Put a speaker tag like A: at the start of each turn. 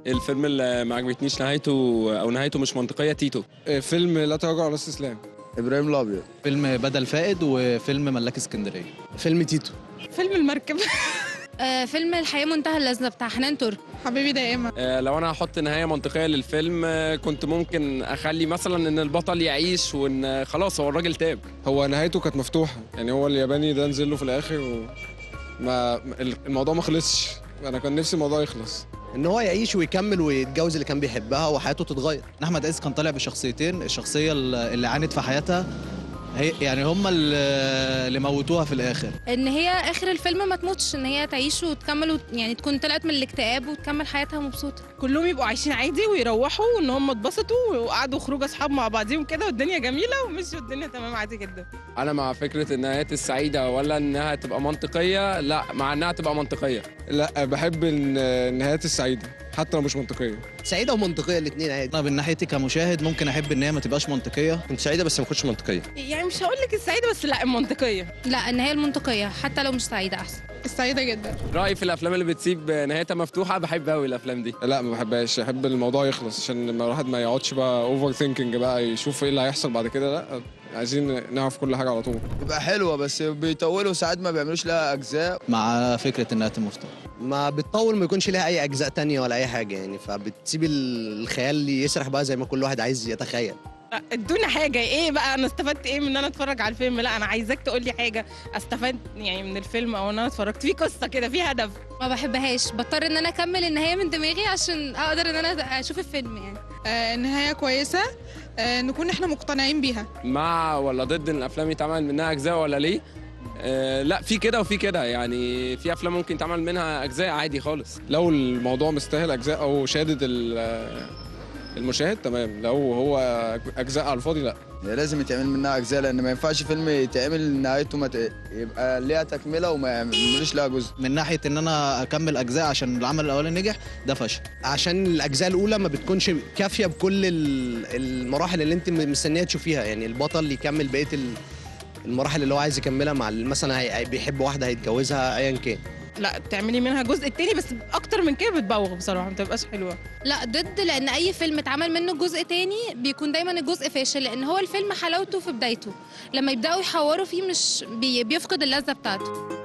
A: الفيلم اللي ما عجبتنيش نهايته او نهايته مش منطقيه تيتو
B: فيلم لا تراجع ولا استسلام
C: ابراهيم الابيض
D: فيلم بدل فائد وفيلم ملاك اسكندريه
B: فيلم تيتو
E: فيلم المركب
F: آه فيلم الحياة منتهى اللذة بتاع حنان ترك
E: حبيبي دائما
A: آه، لو انا هحط نهايه منطقيه للفيلم آه، كنت ممكن اخلي مثلا ان البطل يعيش وان آه، خلاص هو الراجل تاب
B: هو نهايته كانت مفتوحه يعني هو الياباني ده نزل له في الاخر وما الموضوع ما خلصش انا كان نفسي الموضوع يخلص
G: ان هو يعيش ويكمل ويتجوز اللي كان بيحبها وحياته تتغير
D: احمد عز كان طالع بشخصيتين الشخصيه اللي عانت في حياتها هي يعني هم اللي اللي موتوها في الاخر
F: ان هي اخر الفيلم ما تموتش ان هي تعيش وتكمل وت... يعني تكون طلعت من الاكتئاب وتكمل حياتها مبسوطة
E: كلهم يبقوا عايشين عادي ويروحوا ان هم اتبسطوا وقعدوا خروج اصحاب مع بعضيهم كده والدنيا جميله ومشوا الدنيا تمام عادي جدا
A: انا مع فكره النهايات السعيده ولا انها تبقى منطقيه لا مع انها تبقى منطقيه
B: لا بحب الن- النهايات السعيده حتى لو مش منطقيه
G: سعيده ومنطقيه الاثنين عادي
D: انا من ناحيتي كمشاهد ممكن احب ان هي ما تبقاش منطقيه
G: كنت سعيده بس ما كنتش منطقيه
E: يعني مش هقول لك السعيده بس لا المنطقيه
F: لا ان هي المنطقية حتى لو مش سعيدة احسن
E: السعيده جدا
A: رايي في الافلام اللي بتسيب نهايتها مفتوحه بحب قوي الافلام دي
B: لا ما بحبهاش احب الموضوع يخلص عشان لما الواحد ما يقعدش بقى اوفر ثينكينج بقى يشوف ايه اللي هيحصل بعد كده لا عايزين نعرف كل حاجه على طول
C: تبقى حلوه بس بيطولوا ساعات ما بيعملوش لها اجزاء
D: مع فكره انها تمفتوح
G: ما بتطول ما يكونش ليها اي اجزاء تانية ولا اي حاجه يعني فبتسيب ال- الخيال يسرح بقى زي ما كل واحد عايز يتخيل
E: لا، ادونا حاجه ايه بقى انا استفدت ايه من ان انا اتفرج على الفيلم لا انا عايزاك تقول لي حاجه استفاد يعني من الفيلم او ان انا اتفرجت في قصه كده في هدف
F: ما بحبهاش بضطر ان انا اكمل النهاية من دماغي عشان اقدر ان انا اشوف الفيلم يعني
H: آه نهاية كويسة آه نكون احنا مقتنعين بيها
A: مع ولا ضد ان الافلام يتعمل منها اجزاء ولا ليه آه لا في كده وفي كده يعني في افلام ممكن يتعمل منها اجزاء عادي خالص
B: لو الموضوع مستاهل اجزاء او شادد ال- المشاهد تمام لو هو اجزاء على الفاضي لا
C: هي لازم يتعمل منها اجزاء لان ما ينفعش فيلم يتعمل نهايته ما ت... يبقى ليها تكمله وما يعملوش لها جزء
D: من ناحيه ان انا اكمل اجزاء عشان العمل الاولاني نجح ده فشل
G: عشان الاجزاء الاولى ما بتكونش كافيه بكل ال- المراحل اللي انت مستنيه تشوفيها يعني البطل يكمل بقيه ال- المراحل اللي هو عايز يكملها مع ال- مثلا هي- هي- بيحب واحده هيتجوزها ايا كان
E: لا تعملي منها الجزء التاني بس اكتر من كده بتبوغ بصراحه ما بتبقاش حلوه
F: لا ضد لان اي فيلم اتعمل منه جزء تاني بيكون دايما الجزء فاشل لان هو الفيلم حلاوته في بدايته لما يبداوا يحوروا فيه مش بي بيفقد اللذة بتاعته